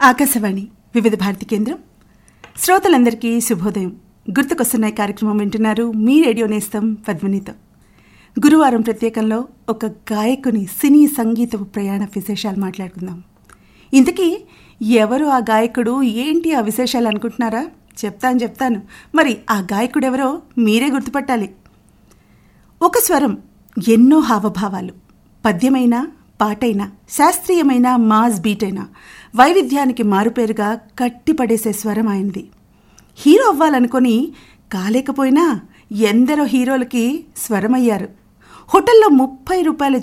ఆకాశవాణి వివిధ భారతి కేంద్రం శ్రోతలందరికీ శుభోదయం గుర్తుకొస్తున్నాయి కార్యక్రమం వింటున్నారు మీ రేడియో నేస్తం పద్మినితో గురువారం ప్రత్యేకంలో ఒక గాయకుని సినీ సంగీతపు ప్రయాణ విశేషాలు మాట్లాడుకుందాం ఇంతకీ ఎవరు ఆ గాయకుడు ఏంటి ఆ విశేషాలు అనుకుంటున్నారా చెప్తాను చెప్తాను మరి ఆ గాయకుడు ఎవరో మీరే గుర్తుపట్టాలి ఒక స్వరం ఎన్నో హావభావాలు పద్యమైన పాటైన శాస్త్రీయమైన మాస్ బీటైన వైవిధ్యానికి మారుపేరుగా కట్టిపడేసే స్వరం ఆయనది హీరో అవ్వాలనుకొని కాలేకపోయినా ఎందరో హీరోలకి స్వరమయ్యారు హోటల్లో ముప్పై రూపాయల